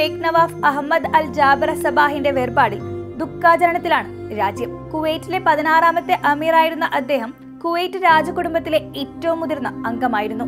Sheikh Nawaf Ahmad Al Jaber സബാഹിന്റെ വേർപാടിൽ ദുഃഖാചരണത്തിലാണ് രാജ്യം കുവൈറ്റിലെ പതിനാറാമത്തെ അമീറായിരുന്ന അദ്ദേഹം കുവൈറ്റ് രാജകുടുംബത്തിലെ ഏറ്റവും മുതിർന്ന അംഗമായിരുന്നു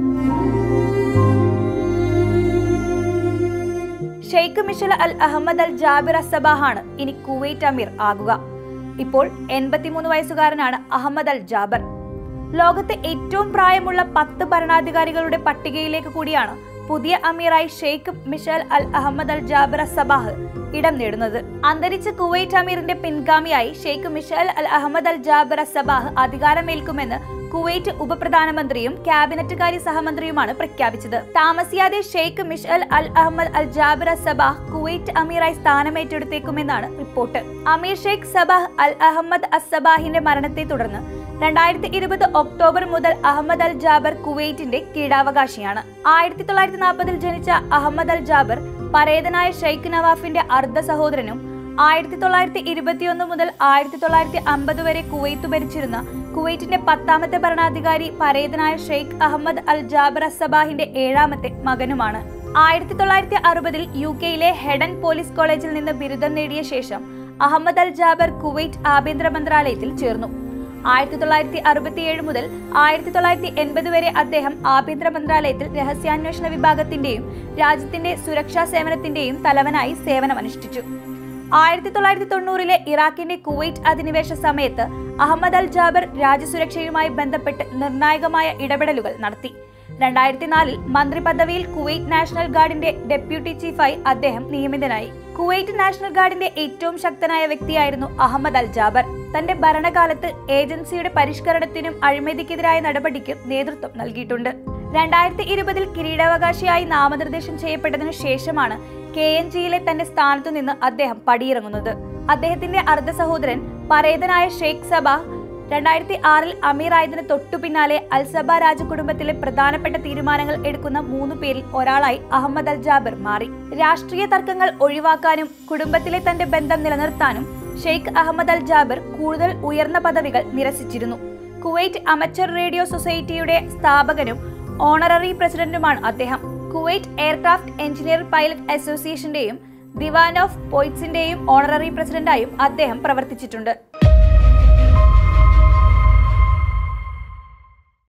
Sheikh Mishal Al Ahmad Al Jabir സബാഹാണ് ഇനി കുവൈറ്റ് അമീർ ആകുക ഇപ്പോൾ എൺപത്തിമൂന്ന് വയസ്സുകാരനാണ് അഹമ്മദ് അൽ ജാബർ ലോകത്തെ ഏറ്റവും പ്രായമുള്ള പത്ത് ഭരണാധികാരികളുടെ പട്ടികയിലേക്ക് കൂടിയാണ് പുതിയ അമീറായി Sheikh Mishal Al Ahmad Al Jabir Sabah ഇടം നേടുന്നത് അന്തരിച്ച കുവൈറ്റ് അമീറിന്റെ പിൻഗാമിയായി Sheikh Mishal Al Ahmad Al Jabir Sabah അധികാരമേൽക്കുമെന്ന് കുവൈറ്റ് ഉപപ്രധാനമന്ത്രിയും ക്യാബിനറ്റ് കാര്യ സഹമന്ത്രിയുമാണ് പ്രഖ്യാപിച്ചത് താമസിയാതെ Sheikh Mishal Al Ahmad Al Jabir Sabah Kuwait അമീറായി സ്ഥാനമേറ്റെടുത്തേക്കുമെന്നാണ് റിപ്പോർട്ട് അമീർ ഷെയ്ഖ് സബാഹ് അൽ അഹമ്മദ് അസബാഹിന്റെ മരണത്തെ തുടർന്ന് രണ്ടായിരത്തി ഇരുപത് ഒക്ടോബർ മുതൽ അഹമ്മദ് അൽ ജാബർ കുവൈറ്റിന്റെ കീഴാവകാശിയാണ് ആയിരത്തി തൊള്ളായിരത്തി നാൽപ്പതിൽ ജനിച്ച അഹമ്മദ് അൽ ജാബർ പരേതനായ ഷെയ്ഖ് നവാഫിന്റെ അർദ്ധ സഹോദരനും ആയിരത്തി തൊള്ളായിരത്തി ഇരുപത്തിയൊന്ന് മുതൽ ആയിരത്തി തൊള്ളായിരത്തി അമ്പത് വരെ കുവൈത്ത് ഭരിച്ചിരുന്ന കുവൈറ്റിന്റെ പത്താമത്തെ ഭരണാധികാരി പരേതനായ ഷെയ്ഖ് അഹമ്മദ് അൽ ജാബർ അസബാഹിന്റെ ഏഴാമത്തെ മകനുമാണ് ആയിരത്തി തൊള്ളായിരത്തി അറുപതിൽ യു കെയിലെ ഹെഡൻ പോലീസ് കോളേജിൽ നിന്ന് ബിരുദം നേടിയ ശേഷം അഹമ്മദ് അൽ ജാബർ കുവൈറ്റ് ആഭ്യന്തര മന്ത്രാലയത്തിൽ ചേർന്നു ആയിരത്തി തൊള്ളായിരത്തി അറുപത്തിയേഴ് മുതൽ ആയിരത്തി തൊള്ളായിരത്തി എൺപത് വരെ അദ്ദേഹം ആഭ്യന്തര മന്ത്രാലയത്തിൽ രഹസ്യാന്വേഷണ വിഭാഗത്തിന്റെയും രാജ്യത്തിന്റെ സുരക്ഷാ സേവനത്തിന്റെയും തലവനായി സേവനമനുഷ്ഠിച്ചു ആയിരത്തി തൊള്ളായിരത്തി തൊണ്ണൂറിലെ ഇറാഖിന്റെ കുവൈറ്റ് അധിനിവേശ സമയത്ത് അഹമ്മദ് അൽ ജാബർ രാജ്യസുരക്ഷയുമായി ബന്ധപ്പെട്ട് നിർണായകമായ ഇടപെടലുകൾ നടത്തി രണ്ടായിരത്തി നാലിൽ മന്ത്രി പദവിയിൽ കുവൈറ്റ് നാഷണൽ ഗാർഡിന്റെ ഡെപ്യൂട്ടി ചീഫായി അദ്ദേഹം നിയമിതനായി കുവൈറ്റ് നാഷണൽ ഗാർഡിന്റെ ഏറ്റവും ശക്തനായ വ്യക്തിയായിരുന്നു അഹമ്മദ് അൽ ജാബർ തന്റെ ഭരണകാലത്ത് ഏജൻസിയുടെ പരിഷ്കരണത്തിനും അഴിമതിക്കെതിരായ നടപടിക്കും നേതൃത്വം നൽകിയിട്ടുണ്ട് രണ്ടായിരത്തി ഇരുപതിൽ കിരീടാവകാശിയായി നാമനിർദ്ദേശം ചെയ്യപ്പെട്ടതിനു ശേഷമാണ് കെ എൻ ജിയിലെ തന്റെ സ്ഥാനത്തു നിന്ന് അദ്ദേഹം പടിയിറങ്ങുന്നത് അദ്ദേഹത്തിന്റെ അർദ്ധ സഹോദരൻ പരേതനായ ഷെയ്ഖ് സബാഹ് രണ്ടായിരത്തി ആറിൽ അമീർ ആയതിനു തൊട്ടു പിന്നാലെ അൽസബ രാജകുടുംബത്തിലെ പ്രധാനപ്പെട്ട തീരുമാനങ്ങൾ എടുക്കുന്ന മൂന്ന് പേരിൽ ഒരാളായി അഹമ്മദ് അൽ ജാബർ മാറി രാഷ്ട്രീയ തർക്കങ്ങൾ ഒഴിവാക്കാനും കുടുംബത്തിലെ തന്റെ ബന്ധം നിലനിർത്താനും ഷെയ്ഖ് അഹമ്മദ് അൽ ജാബർ കൂടുതൽ ഉയർന്ന പദവികൾ നിരസിച്ചിരുന്നു കുവൈറ്റ് അമച്ചർ റേഡിയോ സൊസൈറ്റിയുടെ സ്ഥാപകനും ഓണററി പ്രസിഡന്റുമാണ് അദ്ദേഹം കുവൈറ്റ് എയർക്രാഫ്റ്റ് എഞ്ചിനീയർ പൈലറ്റ് അസോസിയേഷന്റെയും ദിവാൻ ഓഫ് പോയിറ്റ്സിന്റെയും ഓണററി പ്രസിഡന്റായും അദ്ദേഹം പ്രവർത്തിച്ചിട്ടുണ്ട്